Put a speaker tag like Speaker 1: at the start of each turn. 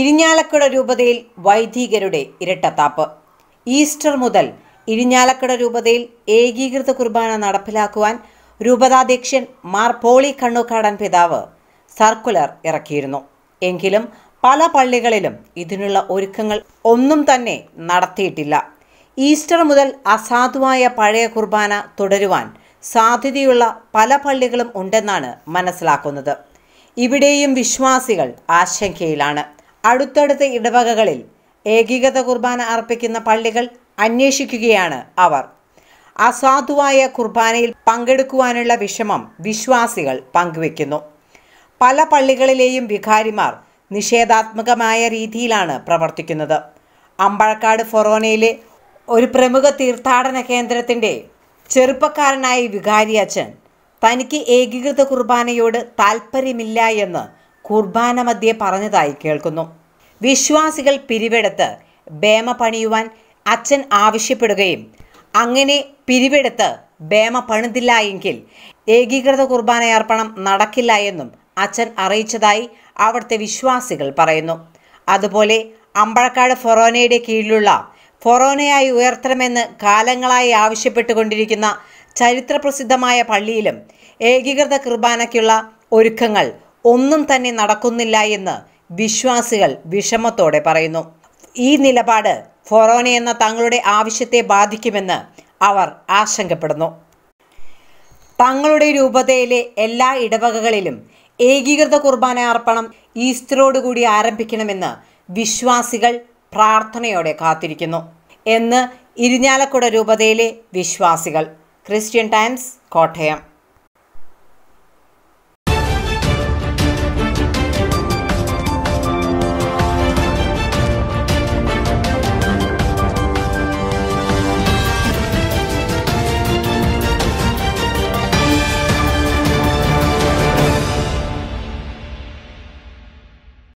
Speaker 1: ഇരിഞ്ഞാലക്കുട രൂപതയിൽ വൈദികരുടെ ഇരട്ടത്താപ്പ് ഈസ്റ്റർ മുതൽ ഇരിഞ്ഞാലക്കുട രൂപതയിൽ ഏകീകൃത കുർബാന നടപ്പിലാക്കുവാൻ രൂപതാധ്യക്ഷൻ മാർ പോളി കണ്ണുക്കാടൻ പിതാവ് സർക്കുലർ ഇറക്കിയിരുന്നു എങ്കിലും പല പള്ളികളിലും ഇതിനുള്ള ഒരുക്കങ്ങൾ ഒന്നും തന്നെ നടത്തിയിട്ടില്ല ഈസ്റ്റർ മുതൽ അസാധുവായ പഴയ കുർബാന തുടരുവാൻ സാധ്യതയുള്ള പല പള്ളികളും ഉണ്ടെന്നാണ് മനസ്സിലാക്കുന്നത് ഇവിടെയും വിശ്വാസികൾ ആശങ്കയിലാണ് അടുത്തടുത്ത ഇടവകകളിൽ ഏകീകൃത കുർബാന അർപ്പിക്കുന്ന പള്ളികൾ അന്വേഷിക്കുകയാണ് അവർ അസാധുവായ കുർബാനയിൽ പങ്കെടുക്കുവാനുള്ള വിഷമം വിശ്വാസികൾ പങ്കുവെക്കുന്നു പല പള്ളികളിലെയും വികാരിമാർ നിഷേധാത്മകമായ രീതിയിലാണ് പ്രവർത്തിക്കുന്നത് അമ്പഴക്കാട് ഫൊറോനയിലെ ഒരു പ്രമുഖ തീർത്ഥാടന കേന്ദ്രത്തിൻ്റെ ചെറുപ്പക്കാരനായ വികാരി അച്ഛൻ തനിക്ക് ഏകീകൃത കുർബാനയോട് താല്പര്യമില്ല എന്ന് കുർബാന മധ്യേ പറഞ്ഞതായി കേൾക്കുന്നു വിശ്വാസികൾ പിരിവെടുത്ത് ബേമ പണിയുവാൻ അച്ഛൻ ആവശ്യപ്പെടുകയും അങ്ങനെ പിരിവെടുത്ത് ബേമ പണിതില്ല എങ്കിൽ ഏകീകൃത കുർബാനയർപ്പണം നടക്കില്ല എന്നും അച്ഛൻ അറിയിച്ചതായി അവിടുത്തെ വിശ്വാസികൾ പറയുന്നു അതുപോലെ അമ്പഴക്കാട് ഫൊറോനയുടെ കീഴിലുള്ള ഫൊറോനയായി ഉയർത്തണമെന്ന് കാലങ്ങളായി ആവശ്യപ്പെട്ടുകൊണ്ടിരിക്കുന്ന ചരിത്രപ്രസിദ്ധമായ പള്ളിയിലും ഏകീകൃത കുർബാനയ്ക്കുള്ള ഒരുക്കങ്ങൾ ഒന്നും തന്നെ നടക്കുന്നില്ല എന്ന് വിശ്വാസികൾ വിഷമത്തോടെ പറയുന്നു ഈ നിലപാട് ഫൊറോന എന്ന തങ്ങളുടെ ആവശ്യത്തെ ബാധിക്കുമെന്ന് അവർ ആശങ്കപ്പെടുന്നു തങ്ങളുടെ രൂപതയിലെ എല്ലാ ഇടവകകളിലും ഏകീകൃത കുർബാന അർപ്പണം ഈസ്റ്ററോടുകൂടി ആരംഭിക്കണമെന്ന് വിശ്വാസികൾ പ്രാർത്ഥനയോടെ കാത്തിരിക്കുന്നു എന്ന് ഇരിഞ്ഞാലക്കുട രൂപതയിലെ വിശ്വാസികൾ ക്രിസ്ത്യൻ ടൈംസ് കോട്ടയം